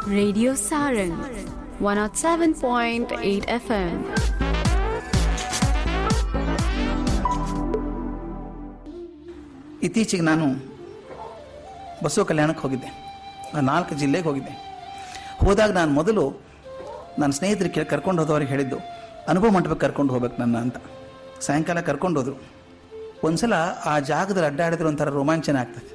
Radio Saran 107.8 FM. ಇತ್ತೀಚೆಗೆ ನಾನು ಬಸವ ಕಲ್ಯಾಣಕ್ಕೆ ಹೋಗಿದ್ದೆ ಆ ನಾಲ್ಕು ಜಿಲ್ಲೆಗೆ ಹೋಗಿದ್ದೆ ಹೋದಾಗ ನಾನು ಮೊದಲು ನನ್ನ ಸ್ನೇಹಿತರಿಗೆ ಕರ್ಕೊಂಡು ಹೋದವ್ರಿಗೆ ಹೇಳಿದ್ದು ಅನುಭವ ಮಂಟಪಕ್ಕೆ ಕರ್ಕೊಂಡು ಹೋಗ್ಬೇಕು ನನ್ನ ಅಂತ ಸಾಯಂಕಾಲ ಕರ್ಕೊಂಡು ಹೋದರು ಒಂದ್ಸಲ ಆ ಜಾಗದಲ್ಲಿ ಅಡ್ಡಾಡಿದ್ರೆ ಒಂಥರ ರೋಮಾಂಚನ ಆಗ್ತದೆ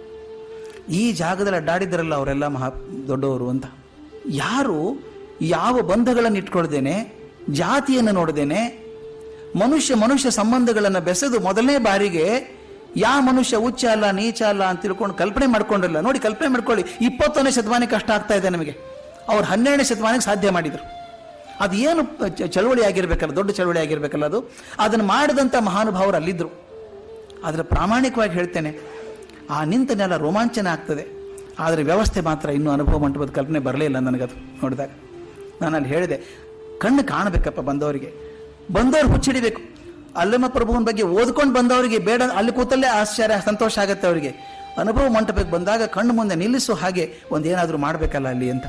ಈ ಜಾಗದಲ್ಲಿ ಅಡ್ಡಾಡಿದ್ರಲ್ಲ ಅವರೆಲ್ಲ ಮಹಾ ದೊಡ್ಡವರು ಅಂತ ಯಾರು ಯಾವ ಬಂಧಗಳನ್ನು ಇಟ್ಕೊಳ್ದೇನೆ ಜಾತಿಯನ್ನು ನೋಡ್ದೇನೆ ಮನುಷ್ಯ ಮನುಷ್ಯ ಸಂಬಂಧಗಳನ್ನು ಬೆಸೆದು ಮೊದಲನೇ ಬಾರಿಗೆ ಯಾವ ಮನುಷ್ಯ ಉಚ್ಚ ಅಲ್ಲ ನೀಚ ಅಲ್ಲ ಅಂತ ತಿಳ್ಕೊಂಡು ಕಲ್ಪನೆ ಮಾಡ್ಕೊಂಡಿಲ್ಲ ನೋಡಿ ಕಲ್ಪನೆ ಮಾಡ್ಕೊಳ್ಳಿ ಇಪ್ಪತ್ತೊಂದನೇ ಶತಮಾನಕ್ಕೆ ಕಷ್ಟ ಆಗ್ತಾ ಇದೆ ನಮಗೆ ಅವ್ರು ಹನ್ನೆರಡನೇ ಶತಮಾನಕ್ಕೆ ಸಾಧ್ಯ ಮಾಡಿದರು ಅದು ಏನು ಚ- ಚಳವಳಿ ಆಗಿರ್ಬೇಕಲ್ಲ ದೊಡ್ಡ ಚಳವಳಿ ಆಗಿರ್ಬೇಕಲ್ಲ ಅದು ಅದನ್ನು ಮಾಡಿದಂಥ ಮಹಾನುಭಾವರು ಅಲ್ಲಿದ್ದರು ಆದರೆ ಪ್ರಾಮಾಣಿಕವಾಗಿ ಹೇಳ್ತೇನೆ ಆ ನಿಂತ ನೆಲ ರೋಮಾಂಚನ ಆಗ್ತದೆ ಆದರೆ ವ್ಯವಸ್ಥೆ ಮಾತ್ರ ಇನ್ನೂ ಅನುಭವ ಮಂಟಪದ ಕಲ್ಪನೆ ಬರಲೇ ಇಲ್ಲ ನನಗದು ನೋಡಿದಾಗ ನಾನು ಅಲ್ಲಿ ಹೇಳಿದೆ ಕಣ್ಣು ಕಾಣಬೇಕಪ್ಪ ಬಂದವರಿಗೆ ಬಂದವರು ಹುಚ್ಚಿಡಿಬೇಕು ಅಲ್ಲಮ್ಮ ಪ್ರಭುವನ ಬಗ್ಗೆ ಓದ್ಕೊಂಡು ಬಂದವರಿಗೆ ಬೇಡ ಅಲ್ಲಿ ಕೂತಲ್ಲೇ ಆಶ್ಚರ್ಯ ಸಂತೋಷ ಆಗುತ್ತೆ ಅವರಿಗೆ ಅನುಭವ ಮಂಟಪಕ್ಕೆ ಬಂದಾಗ ಕಣ್ಣು ಮುಂದೆ ನಿಲ್ಲಿಸೋ ಹಾಗೆ ಒಂದೇನಾದರೂ ಮಾಡಬೇಕಲ್ಲ ಅಲ್ಲಿ ಅಂತ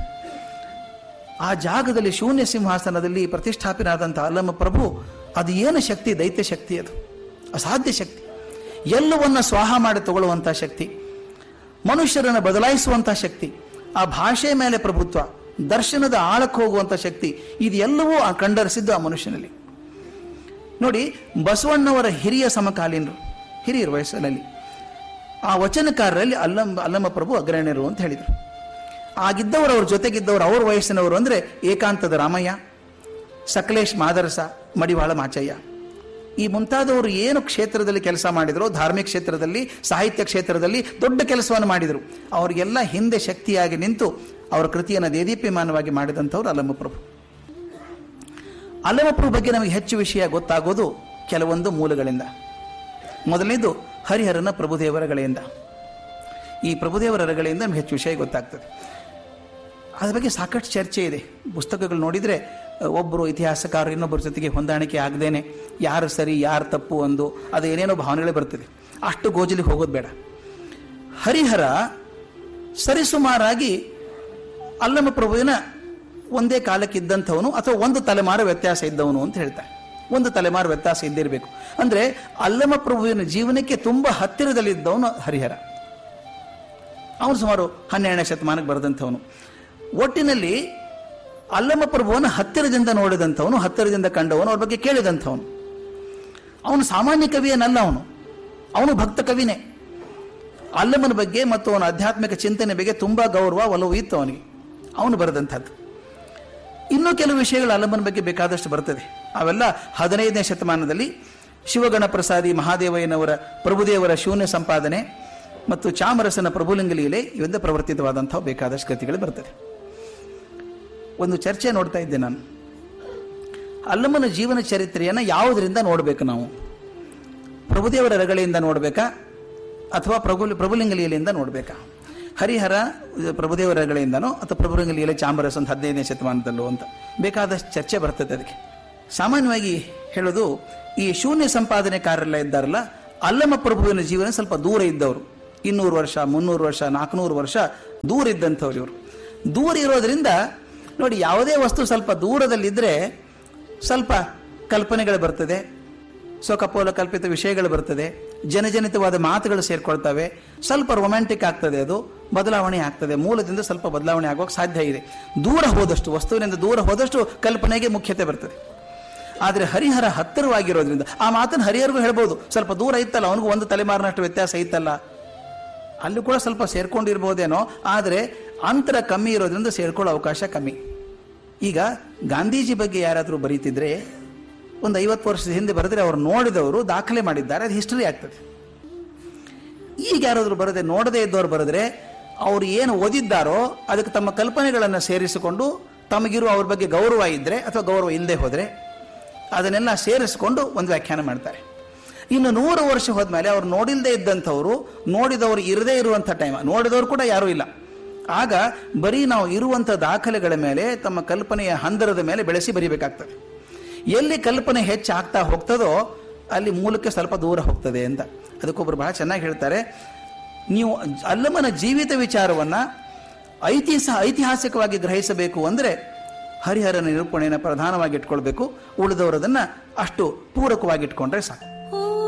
ಆ ಜಾಗದಲ್ಲಿ ಶೂನ್ಯ ಸಿಂಹಾಸನದಲ್ಲಿ ಪ್ರತಿಷ್ಠಾಪಿನಾದಂಥ ಅಲ್ಲಮ್ಮ ಪ್ರಭು ಅದು ಏನು ಶಕ್ತಿ ದೈತ್ಯ ಶಕ್ತಿ ಅದು ಅಸಾಧ್ಯ ಶಕ್ತಿ ಎಲ್ಲವನ್ನ ಸ್ವಾಹ ಮಾಡಿ ತಗೊಳ್ಳುವಂಥ ಶಕ್ತಿ ಮನುಷ್ಯರನ್ನು ಬದಲಾಯಿಸುವಂಥ ಶಕ್ತಿ ಆ ಭಾಷೆ ಮೇಲೆ ಪ್ರಭುತ್ವ ದರ್ಶನದ ಆಳಕ್ಕೆ ಹೋಗುವಂಥ ಶಕ್ತಿ ಇದೆಲ್ಲವೂ ಆ ಕಂಡರಿಸಿದ್ದು ಆ ಮನುಷ್ಯನಲ್ಲಿ ನೋಡಿ ಬಸವಣ್ಣವರ ಹಿರಿಯ ಸಮಕಾಲೀನರು ಹಿರಿಯರು ವಯಸ್ಸಿನಲ್ಲಿ ಆ ವಚನಕಾರರಲ್ಲಿ ಅಲ್ಲಮ್ಮ ಅಲ್ಲಮ್ಮ ಪ್ರಭು ಅಗ್ರಣ್ಯರು ಅಂತ ಹೇಳಿದರು ಆಗಿದ್ದವರು ಅವ್ರ ಜೊತೆಗಿದ್ದವರು ಅವ್ರ ವಯಸ್ಸಿನವರು ಅಂದರೆ ಏಕಾಂತದ ರಾಮಯ್ಯ ಸಕಲೇಶ್ ಮಾದರಸ ಮಡಿವಾಳ ಮಾಚಯ್ಯ ಈ ಮುಂತಾದವರು ಏನು ಕ್ಷೇತ್ರದಲ್ಲಿ ಕೆಲಸ ಮಾಡಿದ್ರು ಧಾರ್ಮಿಕ ಕ್ಷೇತ್ರದಲ್ಲಿ ಸಾಹಿತ್ಯ ಕ್ಷೇತ್ರದಲ್ಲಿ ದೊಡ್ಡ ಕೆಲಸವನ್ನು ಮಾಡಿದರು ಅವರಿಗೆಲ್ಲ ಹಿಂದೆ ಶಕ್ತಿಯಾಗಿ ನಿಂತು ಅವರ ಕೃತಿಯನ್ನು ದೇದೀಪ್ಯಮಾನವಾಗಿ ಮಾಡಿದಂಥವ್ರು ಅಲ್ಲಮ್ಮ ಪ್ರಭು ಅಲ್ಲಮ್ಮ ಪ್ರಭು ಬಗ್ಗೆ ನಮಗೆ ಹೆಚ್ಚು ವಿಷಯ ಗೊತ್ತಾಗೋದು ಕೆಲವೊಂದು ಮೂಲಗಳಿಂದ ಮೊದಲನೇದು ಹರಿಹರನ ಪ್ರಭುದೇವರಗಳಿಂದ ಈ ಪ್ರಭುದೇವರಗಳಿಂದ ನಮಗೆ ಹೆಚ್ಚು ವಿಷಯ ಗೊತ್ತಾಗ್ತದೆ ಅದ್ರ ಬಗ್ಗೆ ಸಾಕಷ್ಟು ಚರ್ಚೆ ಇದೆ ಪುಸ್ತಕಗಳು ನೋಡಿದರೆ ಒಬ್ಬರು ಇತಿಹಾಸಕಾರರು ಇನ್ನೊಬ್ಬರ ಜೊತೆಗೆ ಹೊಂದಾಣಿಕೆ ಆಗದೇನೆ ಯಾರು ಸರಿ ಯಾರು ತಪ್ಪು ಒಂದು ಅದು ಏನೇನೋ ಭಾವನೆಗಳೇ ಬರ್ತದೆ ಅಷ್ಟು ಗೋಜಲಿಗೆ ಹೋಗೋದು ಬೇಡ ಹರಿಹರ ಸರಿಸುಮಾರಾಗಿ ಅಲ್ಲಮ ಪ್ರಭುವಿನ ಒಂದೇ ಕಾಲಕ್ಕೆ ಇದ್ದಂಥವನು ಅಥವಾ ಒಂದು ತಲೆಮಾರು ವ್ಯತ್ಯಾಸ ಇದ್ದವನು ಅಂತ ಹೇಳ್ತಾರೆ ಒಂದು ತಲೆಮಾರು ವ್ಯತ್ಯಾಸ ಇದ್ದಿರಬೇಕು ಅಂದರೆ ಅಲ್ಲಮ ಪ್ರಭುವಿನ ಜೀವನಕ್ಕೆ ತುಂಬ ಹತ್ತಿರದಲ್ಲಿದ್ದವನು ಹರಿಹರ ಅವನು ಸುಮಾರು ಹನ್ನೆರಡನೇ ಶತಮಾನಕ್ಕೆ ಬರೆದಂಥವನು ಒಟ್ಟಿನಲ್ಲಿ ಅಲ್ಲಮ್ಮ ಪ್ರಭುವನ್ನು ಹತ್ತಿರದಿಂದ ನೋಡಿದಂಥವನು ಹತ್ತಿರದಿಂದ ಕಂಡವನು ಅವ್ರ ಬಗ್ಗೆ ಕೇಳಿದಂಥವನು ಅವನು ಸಾಮಾನ್ಯ ಕವಿಯನಲ್ಲ ಅವನು ಅವನು ಭಕ್ತ ಕವಿನೇ ಅಲ್ಲಮ್ಮನ ಬಗ್ಗೆ ಮತ್ತು ಅವನ ಆಧ್ಯಾತ್ಮಿಕ ಚಿಂತನೆ ಬಗ್ಗೆ ತುಂಬಾ ಗೌರವ ಒಲವು ಇತ್ತು ಅವನಿಗೆ ಅವನು ಬರೆದಂಥದ್ದು ಇನ್ನೂ ಕೆಲವು ವಿಷಯಗಳು ಅಲ್ಲಮ್ಮನ ಬಗ್ಗೆ ಬೇಕಾದಷ್ಟು ಬರ್ತದೆ ಅವೆಲ್ಲ ಹದಿನೈದನೇ ಶತಮಾನದಲ್ಲಿ ಶಿವಗಣ ಪ್ರಸಾದಿ ಮಹಾದೇವಯ್ಯನವರ ಪ್ರಭುದೇವರ ಶೂನ್ಯ ಸಂಪಾದನೆ ಮತ್ತು ಚಾಮರಸನ ಪ್ರಭುಲಿಂಗ ಲೀಲೆ ಇವೆಲ್ಲ ಪ್ರವರ್ತಿತವಾದಂತಹ ಬೇಕಾದಷ್ಟು ಕೃತಿಗಳು ಬರ್ತದೆ ಒಂದು ಚರ್ಚೆ ನೋಡ್ತಾ ಇದ್ದೆ ನಾನು ಅಲ್ಲಮ್ಮನ ಜೀವನ ಚರಿತ್ರೆಯನ್ನು ಯಾವುದರಿಂದ ನೋಡಬೇಕು ನಾವು ಪ್ರಭುದೇವರ ರಗಳೆಯಿಂದ ನೋಡಬೇಕಾ ಅಥವಾ ಪ್ರಭು ಪ್ರಭುಲಿಂಗ ಲೀಲೆಯಿಂದ ನೋಡಬೇಕಾ ಹರಿಹರ ಇದು ಪ್ರಭುದೇವರ ರಗಳೆಯಿಂದನೋ ಅಥವಾ ಪ್ರಭುಲಿಂಗ ಲೀಲೆ ಚಾಂಬರಸ್ ಅಂತ ಹದಿನೈದನೇ ಶತಮಾನದಲ್ಲೋ ಅಂತ ಬೇಕಾದಷ್ಟು ಚರ್ಚೆ ಬರ್ತದೆ ಅದಕ್ಕೆ ಸಾಮಾನ್ಯವಾಗಿ ಹೇಳೋದು ಈ ಶೂನ್ಯ ಸಂಪಾದನೆಕಾರರೆಲ್ಲ ಇದ್ದಾರಲ್ಲ ಅಲ್ಲಮ್ಮ ಪ್ರಭುವಿನ ಜೀವನ ಸ್ವಲ್ಪ ದೂರ ಇದ್ದವರು ಇನ್ನೂರು ವರ್ಷ ಮುನ್ನೂರು ವರ್ಷ ನಾಲ್ಕುನೂರು ವರ್ಷ ದೂರ ಇದ್ದಂಥವ್ರು ಇವರು ದೂರ ಇರೋದ್ರಿಂದ ನೋಡಿ ಯಾವುದೇ ವಸ್ತು ಸ್ವಲ್ಪ ದೂರದಲ್ಲಿದ್ದರೆ ಸ್ವಲ್ಪ ಕಲ್ಪನೆಗಳು ಬರ್ತದೆ ಸ್ವಕಪೋಲ ಕಲ್ಪಿತ ವಿಷಯಗಳು ಬರ್ತದೆ ಜನಜನಿತವಾದ ಮಾತುಗಳು ಸೇರ್ಕೊಳ್ತವೆ ಸ್ವಲ್ಪ ರೊಮ್ಯಾಂಟಿಕ್ ಆಗ್ತದೆ ಅದು ಬದಲಾವಣೆ ಆಗ್ತದೆ ಮೂಲದಿಂದ ಸ್ವಲ್ಪ ಬದಲಾವಣೆ ಆಗೋಕೆ ಸಾಧ್ಯ ಇದೆ ದೂರ ಹೋದಷ್ಟು ವಸ್ತುವಿನಿಂದ ದೂರ ಹೋದಷ್ಟು ಕಲ್ಪನೆಗೆ ಮುಖ್ಯತೆ ಬರ್ತದೆ ಆದರೆ ಹರಿಹರ ಹತ್ತಿರವಾಗಿರೋದ್ರಿಂದ ಆ ಮಾತನ್ನು ಹರಿಹರಿಗೂ ಹೇಳ್ಬೋದು ಸ್ವಲ್ಪ ದೂರ ಇತ್ತಲ್ಲ ಅವನಿಗೂ ಒಂದು ತಲೆಮಾರಿನಷ್ಟು ವ್ಯತ್ಯಾಸ ಇತ್ತಲ್ಲ ಅಲ್ಲಿ ಕೂಡ ಸ್ವಲ್ಪ ಸೇರ್ಕೊಂಡಿರ್ಬೋದೇನೋ ಆದರೆ ಅಂತರ ಕಮ್ಮಿ ಇರೋದ್ರಿಂದ ಸೇರ್ಕೊಳ್ಳೋ ಅವಕಾಶ ಕಮ್ಮಿ ಈಗ ಗಾಂಧೀಜಿ ಬಗ್ಗೆ ಯಾರಾದರೂ ಬರೀತಿದ್ರೆ ಒಂದು ಐವತ್ತು ವರ್ಷದ ಹಿಂದೆ ಬರೆದ್ರೆ ಅವ್ರು ನೋಡಿದವರು ದಾಖಲೆ ಮಾಡಿದ್ದಾರೆ ಅದು ಹಿಸ್ಟರಿ ಆಗ್ತದೆ ಈಗ ಯಾರಾದರೂ ಬರದೆ ನೋಡದೇ ಇದ್ದವ್ರು ಬರೆದ್ರೆ ಅವ್ರು ಏನು ಓದಿದ್ದಾರೋ ಅದಕ್ಕೆ ತಮ್ಮ ಕಲ್ಪನೆಗಳನ್ನು ಸೇರಿಸಿಕೊಂಡು ತಮಗಿರುವ ಅವ್ರ ಬಗ್ಗೆ ಗೌರವ ಇದ್ದರೆ ಅಥವಾ ಗೌರವ ಇಲ್ಲದೆ ಹೋದರೆ ಅದನ್ನೆಲ್ಲ ಸೇರಿಸಿಕೊಂಡು ಒಂದು ವ್ಯಾಖ್ಯಾನ ಮಾಡ್ತಾರೆ ಇನ್ನು ನೂರು ವರ್ಷ ಹೋದ್ಮೇಲೆ ಅವ್ರು ನೋಡಿಲ್ಲದೆ ಇದ್ದಂಥವ್ರು ನೋಡಿದವರು ಇರದೇ ಇರುವಂಥ ಟೈಮ್ ನೋಡಿದವರು ಕೂಡ ಯಾರೂ ಇಲ್ಲ ಆಗ ಬರೀ ನಾವು ಇರುವಂಥ ದಾಖಲೆಗಳ ಮೇಲೆ ತಮ್ಮ ಕಲ್ಪನೆಯ ಹಂದರದ ಮೇಲೆ ಬೆಳೆಸಿ ಬರಿಬೇಕಾಗ್ತದೆ ಎಲ್ಲಿ ಕಲ್ಪನೆ ಹೆಚ್ಚಾಗ್ತಾ ಹೋಗ್ತದೋ ಅಲ್ಲಿ ಮೂಲಕ್ಕೆ ಸ್ವಲ್ಪ ದೂರ ಹೋಗ್ತದೆ ಅಂತ ಅದಕ್ಕೊಬ್ರು ಬಹಳ ಚೆನ್ನಾಗಿ ಹೇಳ್ತಾರೆ ನೀವು ಅಲ್ಲಮನ ಜೀವಿತ ವಿಚಾರವನ್ನ ಐತಿಹಾಸ ಐತಿಹಾಸಿಕವಾಗಿ ಗ್ರಹಿಸಬೇಕು ಅಂದರೆ ಹರಿಹರ ನಿರೂಪಣೆಯನ್ನು ಪ್ರಧಾನವಾಗಿ ಇಟ್ಕೊಳ್ಬೇಕು ಉಳಿದವರದನ್ನ ಅಷ್ಟು ಪೂರಕವಾಗಿ ಇಟ್ಕೊಂಡ್ರೆ ಸಾಕು